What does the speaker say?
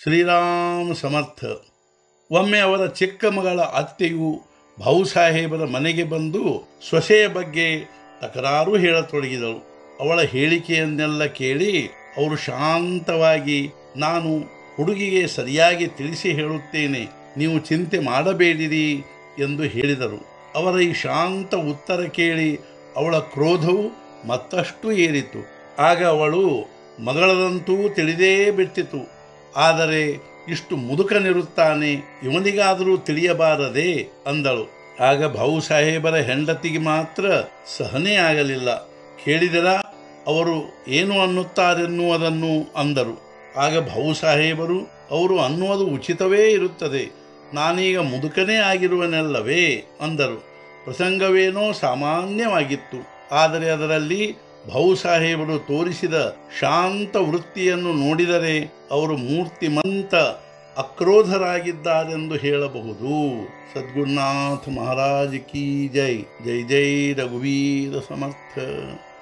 ಶ್ರೀರಾಮ ಸಮರ್ಥ ಒಮ್ಮೆ ಅವರ ಚಿಕ್ಕ ಮಗಳ ಅತ್ತೆಯು ಭಾವುಸಾಹೇಬರ ಮನೆಗೆ ಬಂದು ಸೊಸೆಯ ಬಗ್ಗೆ ತಕರಾರು ಹೇಳತೊಡಗಿದಳು ಅವಳ ಹೇಳಿಕೆಯನ್ನೆಲ್ಲ ಕೇಳಿ ಅವರು ಶಾಂತವಾಗಿ ನಾನು ಹುಡುಗಿಗೆ ಸರಿಯಾಗಿ ತಿಳಿಸಿ ಹೇಳುತ್ತೇನೆ ನೀವು ಚಿಂತೆ ಮಾಡಬೇಡಿರಿ ಎಂದು ಹೇಳಿದರು ಅವರ ಈ ಶಾಂತ ಉತ್ತರ ಕೇಳಿ ಅವಳ ಕ್ರೋಧವು ಮತ್ತಷ್ಟು ಏರಿತು ಆಗ ಅವಳು ಮಗಳದಂತೂ ತಿಳಿದೇ ಬಿಟ್ಟಿತು ಆದರೆ ಇಷ್ಟು ಮುದುಕನಿರುತ್ತಾನೆ ಇವನಿಗಾದರೂ ತಿಳಿಯಬಾರದೆ ಅಂದಳು ಆಗ ಭಾವು ಸಾಹೇಬರ ಹೆಂಡತಿಗೆ ಮಾತ್ರ ಸಹನೆ ಆಗಲಿಲ್ಲ ಕೇಳಿದರ ಅವರು ಏನು ಅನ್ನುತ್ತಾರೆನ್ನುವುದನ್ನು ಅಂದರು ಆಗ ಭಾವು ಸಾಹೇಬರು ಅವರು ಅನ್ನುವುದು ಉಚಿತವೇ ಇರುತ್ತದೆ ನಾನೀಗ ಮುದುಕನೇ ಆಗಿರುವನಲ್ಲವೇ ಅಂದರು ಪ್ರಸಂಗವೇನೋ ಸಾಮಾನ್ಯವಾಗಿತ್ತು ಆದರೆ ಅದರಲ್ಲಿ ಭಾವು ಸಾಹೇಬರು ತೋರಿಸಿದ ಶಾಂತ ವೃತ್ತಿಯನ್ನು ನೋಡಿದರೆ ಅವರು ಮೂರ್ತಿಮಂತ ಅಕ್ರೋಧರಾಗಿದ್ದಾರೆಂದು ಹೇಳಬಹುದು ಸದ್ಗುರುನಾಥ ಮಹಾರಾಜ್ ಕಿ ಜೈ ಜೈ ಜೈ ರಘುವೀರ ಸಮರ್ಥ